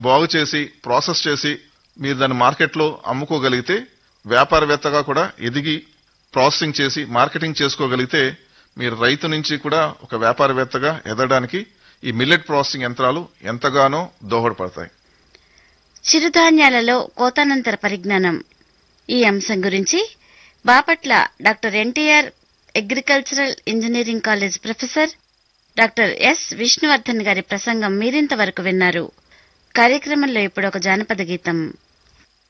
బాగు చేసి ప్రాసెస్ చేసి మీరు దాన్ని మార్కెట్లో అమ్ముకోగలిగితే వ్యాపారవేత్తగా కూడా ఎదిగి ప్రాసెసింగ్ చేసి మార్కెటింగ్ చేసుకోగలిగితే మీరు రైతు నుంచి కూడా ఒక వ్యాపారవేత్తగా ఎదగడానికి ఈ మిల్లెట్ ప్రాసెసింగ్ యంత్రాలు ఎంతగానో దోహదపడతాయి చిరుధాన్యాలలో కోతానంతర పరిజ్ఞానం ఈ అంశం గురించి Bapatla doctor NTR agricultural engineering college professor doctor S Vishnuvardhan గారి ప్రసంగం మీరింతవరకు విన్నారు కార్యక్రమంలో ఇప్పుడు ఒక జానపద గీతం